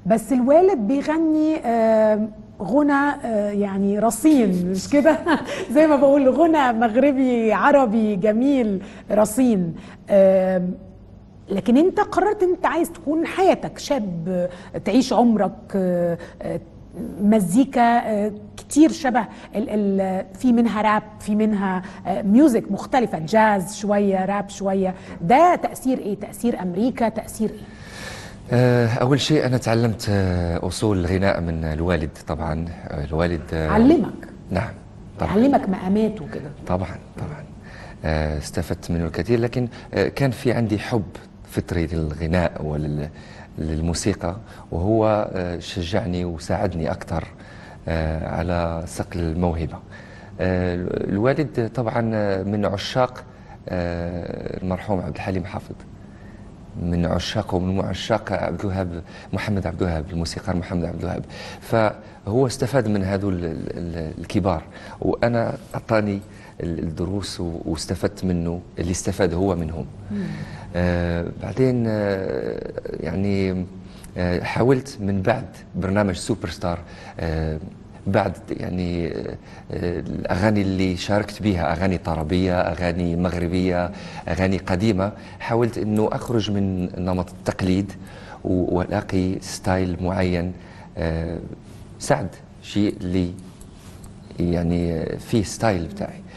بس الوالد بيغني آه، غنى آه، يعني رصين مش كده زي ما بقول غنى مغربي عربي جميل رصين آم، لكن انت قررت انت عايز تكون حياتك شاب آه، تعيش عمرك آه، آه، مزيكا آه، كتير شبه ال ال في منها راب في منها آه، ميوزك مختلفة جاز شوية راب شوية ده تأثير ايه تأثير أمريكا تأثير ايه آه، أول شيء أنا تعلمت آه، أصول الغناء من الوالد طبعا آه، الوالد آه، علمك نعم طبعا علمك مقامات وكده طبعا طبعا آه، استفدت منه الكثير لكن آه، كان في عندي حب فطري للغناء وللموسيقى وهو آه، شجعني وساعدني أكثر آه، على صقل الموهبة آه، الوالد طبعا آه، من عشاق آه، المرحوم عبد الحليم حافظ من عشاقه ومن عشاق عبد الوهاب محمد عبد الوهاب الموسيقار محمد عبد الوهاب فهو استفاد من هذول ال- ال- الكبار وانا اعطاني ال- الدروس و- واستفدت منه اللي استفاد هو منهم آه بعدين آه يعني آه حاولت من بعد برنامج سوبر ستار آه بعد يعني آه، آه، الاغاني اللي شاركت بها اغاني طربيه اغاني مغربيه اغاني قديمه حاولت انه اخرج من نمط التقليد و- والاقي ستايل معين آه، سعد شيء اللي يعني آه، فيه ستايل بتاعي